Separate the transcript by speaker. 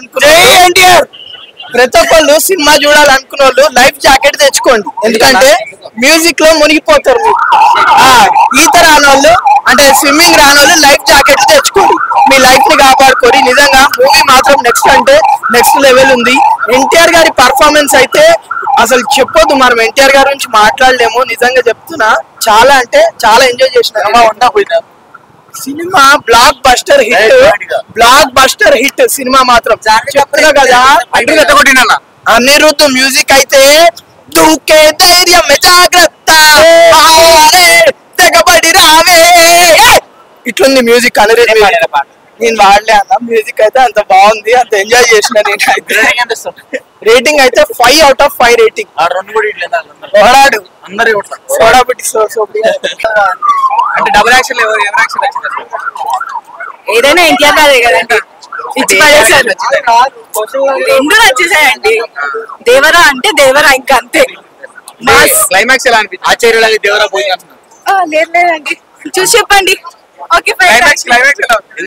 Speaker 1: జై ఎన్టీఆర్ ప్రతి ఒక్కళ్ళు సినిమా చూడాలనుకున్న వాళ్ళు లైఫ్ జాకెట్ తెచ్చుకోండి ఎందుకంటే మ్యూజిక్ లో మునిగిపోతారు మీరు. ఆ, ఈత రాని వాళ్ళు అంటే స్విమ్మింగ్ రాని వాళ్ళు లైఫ్ జాకెట్ తెచ్చుకోండి మీ లైఫ్ ని కాపాడుకోరి నిజంగా మూవీ మాత్రం నెక్స్ట్ అంటే నెక్స్ట్ లెవెల్ ఉంది ఎన్టీఆర్ గారి పర్ఫార్మెన్స్ అయితే అసలు చెప్పొద్దు మనం ఎన్టీఆర్ గారి గురించి మాట్లాడలేము నిజంగా చెప్తున్నా చాలా అంటే చాలా ఎంజాయ్ చేసిన ఉన్నా పోయినా cinema blockbuster hit blockbuster hit cinema మాత్రం చెప్తున్నా కదా అనిరుద్ధ్ మ్యూజిక్ అయితే దూకే ధైర్యం జాగ్రత్త ఆరే, తెగబడి రావే ఇట్లుంది మ్యూజిక్ అనిరుద్ధ్ music. నేను వాడలే అన్న మ్యూజిక్ అయితే అంత బాగుంది అంత ఎంజాయ్ చేసిన నేను అయితే రేటింగ్ అయితే five out of five rating
Speaker 2: రెండు కూడా ఇట్లా
Speaker 1: ఓడాడు
Speaker 2: అందరూ కొట్టారు
Speaker 1: సోడా పెట్టి సో సో
Speaker 2: అంటే డబుల్ యాక్షన్ ఎవరు ఎవరు యాక్షన్ నచ్చింది
Speaker 3: ఏదైనా ఎన్టీఆర్ గారే కదండి ఇచ్చి పడేశారు రెండు నచ్చేసాయండి దేవరా అంటే దేవరా ఇంకా అంతే మాస్
Speaker 2: క్లైమాక్స్ ఎలా అనిపించింది ఆచార్యులు దేవరా పోయి అంటున్నారు
Speaker 3: ఆ, లేదు లేదండి చూసి చెప్పండి ఓకే ఫైన్
Speaker 2: క్లైమాక్స్ క్లైమాక్స్ ఎలా ఉంది